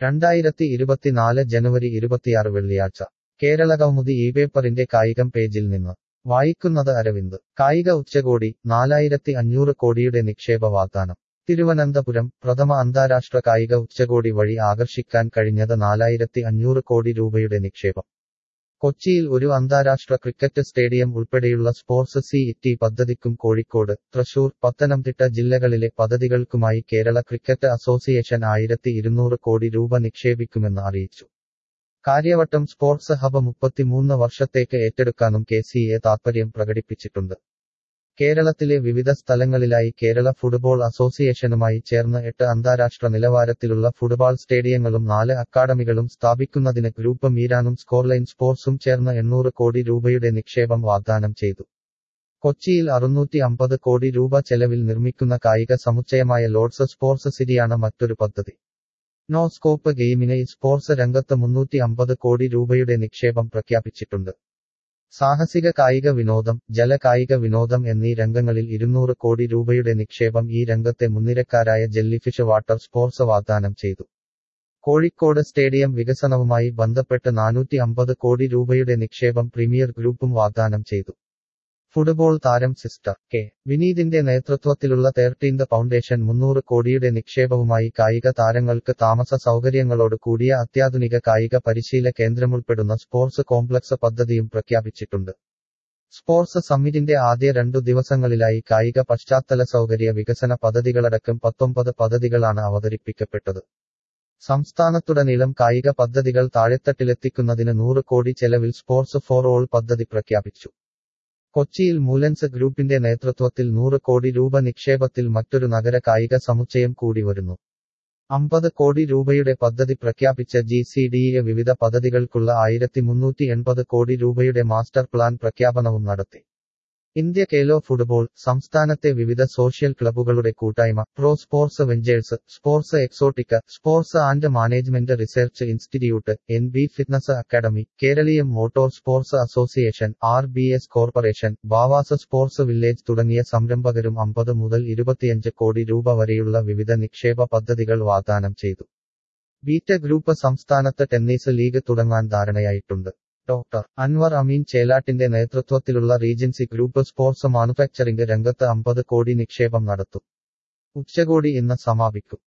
രണ്ടായിരത്തി ഇരുപത്തിനാല് ജനുവരി ഇരുപത്തിയാറ് വെള്ളിയാഴ്ച കേരളകൗമുദി ഈ പേപ്പറിന്റെ കായികം പേജിൽ നിന്ന് വായിക്കുന്നത് അരവിന്ദ് കായിക ഉച്ചകോടി നാലായിരത്തി അഞ്ഞൂറ് കോടിയുടെ നിക്ഷേപ വാഗ്ദാനം തിരുവനന്തപുരം പ്രഥമ അന്താരാഷ്ട്ര കായിക ഉച്ചകോടി വഴി ആകർഷിക്കാൻ കഴിഞ്ഞത് നാലായിരത്തി അഞ്ഞൂറ് കോടി രൂപയുടെ നിക്ഷേപം കൊച്ചിയിൽ ഒരു അന്താരാഷ്ട്ര ക്രിക്കറ്റ് സ്റ്റേഡിയം ഉൾപ്പെടെയുള്ള സ്പോർട്സ് സി ഇറ്റി പദ്ധതിക്കും കോഴിക്കോട് തൃശൂർ പത്തനംതിട്ട ജില്ലകളിലെ പദ്ധതികൾക്കുമായി കേരള ക്രിക്കറ്റ് അസോസിയേഷൻ ആയിരത്തി ഇരുന്നൂറ് കോടി രൂപ നിക്ഷേപിക്കുമെന്ന് അറിയിച്ചു കാര്യവട്ടം സ്പോർട്സ് ഹബ് മുപ്പത്തിമൂന്ന് വർഷത്തേക്ക് ഏറ്റെടുക്കാനും കെ സി എ താൽപര്യം പ്രകടിപ്പിച്ചിട്ടുണ്ട് കേരളത്തിലെ വിവിധ സ്ഥലങ്ങളിലായി കേരള ഫുട്ബോൾ അസോസിയേഷനുമായി ചേർന്ന് എട്ട് അന്താരാഷ്ട്ര നിലവാരത്തിലുള്ള ഫുട്ബോൾ സ്റ്റേഡിയങ്ങളും നാല് അക്കാദമികളും സ്ഥാപിക്കുന്നതിന് ഗ്രൂപ്പ് മീരാനും സ്കോർലൈൻ സ്പോർട്സും ചേർന്ന് എണ്ണൂറ് കോടി രൂപയുടെ നിക്ഷേപം വാഗ്ദാനം ചെയ്തു കൊച്ചിയിൽ അറുന്നൂറ്റി അമ്പത് കോടി രൂപ ചെലവിൽ നിർമ്മിക്കുന്ന കായിക സമുച്ചയമായ ലോഡ്സ് സ്പോർട്സ് സിറ്റിയാണ് മറ്റൊരു പദ്ധതി നോ സ്കോപ്പ് ഗെയിമിന് സ്പോർട്സ് രംഗത്ത് മുന്നൂറ്റി അമ്പത് കോടി രൂപയുടെ നിക്ഷേപം പ്രഖ്യാപിച്ചിട്ടുണ്ട് സാഹസിക കായിക വിനോദം ജല കായിക വിനോദം എന്നീ രംഗങ്ങളിൽ ഇരുന്നൂറ് കോടി രൂപയുടെ നിക്ഷേപം ഈ രംഗത്തെ മുൻനിരക്കാരായ ജെല്ലിഫിഷ് വാട്ടർ സ്പോർട്സ് വാഗ്ദാനം ചെയ്തു കോഴിക്കോട് സ്റ്റേഡിയം വികസനവുമായി ബന്ധപ്പെട്ട് നാനൂറ്റി അമ്പത് കോടി രൂപയുടെ നിക്ഷേപം പ്രീമിയർ ഗ്രൂപ്പും വാഗ്ദാനം ചെയ്തു ഫുട്ബോൾ താരം സിസ്റ്റർ കെ വിനീതിന്റെ നേതൃത്വത്തിലുള്ള തേർട്ടീൻത് ഫൗണ്ടേഷൻ മുന്നൂറ് കോടിയുടെ നിക്ഷേപവുമായി കായിക താരങ്ങൾക്ക് താമസ സൗകര്യങ്ങളോട് കൂടിയ അത്യാധുനിക കായിക പരിശീല കേന്ദ്രമുൾപ്പെടുന്ന സ്പോർട്സ് കോംപ്ലക്സ് പദ്ധതിയും പ്രഖ്യാപിച്ചിട്ടുണ്ട് സ്പോർട്സ് സമ്മിറ്റിന്റെ ആദ്യ രണ്ടു ദിവസങ്ങളിലായി കായിക പശ്ചാത്തല സൗകര്യ വികസന പദ്ധതികളടക്കം പത്തൊമ്പത് പദ്ധതികളാണ് അവതരിപ്പിക്കപ്പെട്ടത് സംസ്ഥാനത്തുടനീളം കായിക പദ്ധതികൾ താഴെത്തട്ടിലെത്തിക്കുന്നതിന് നൂറ് കോടി ചെലവിൽ സ്പോർട്സ് ഫോർ ഓൾ പദ്ധതി പ്രഖ്യാപിച്ചു കൊച്ചിയിൽ മൂലൻസ് ഗ്രൂപ്പിന്റെ നേതൃത്വത്തിൽ നൂറ് കോടി രൂപ നിക്ഷേപത്തിൽ മറ്റൊരു നഗര കായിക സമുച്ചയം കൂടി വരുന്നു അമ്പത് കോടി രൂപയുടെ പദ്ധതി പ്രഖ്യാപിച്ച ജി സി ഡിയെ വിവിധ പദ്ധതികൾക്കുള്ള ആയിരത്തി മുന്നൂറ്റി എൺപത് കോടി രൂപയുടെ മാസ്റ്റർ പ്ലാൻ പ്രഖ്യാപനവും നടത്തി ഇന്ത്യ കേലോ ഫുട്ബോൾ സംസ്ഥാനത്തെ വിവിധ സോഷ്യൽ ക്ലബ്ബുകളുടെ കൂട്ടായ്മ pro sports ventures sports exotica sports and management research institute N B fitness academy Keraleeyam motor sports association R B S corporation Bavas sports village തുടങ്ങിയ സംരംഭകരും അമ്പത് മുതൽ ഇരുപത്തിയഞ്ച് കോടി രൂപ വരെയുള്ള വിവിധ നിക്ഷേപ പദ്ധതികൾ വാഗ്ദാനം ചെയ്തു ബീറ്റ ഗ്രൂപ്പ് സംസ്ഥാനത്ത് ടെന്നീസ് ലീഗ് തുടങ്ങാൻ ധാരണയായിട്ടുണ്ട് ഡോക്ടർ അൻവർ അമീൻ ചേലാട്ടിന്റെ നേതൃത്വത്തിലുള്ള റീജൻസി ഗ്രൂപ്പ് സ്പോർട്സ് മാനുഫാക്ചറിംഗ് രംഗത്ത് അമ്പത് കോടി നിക്ഷേപം നടത്തും ഉച്ചകോടി ഇന്ന് സമാപിക്കും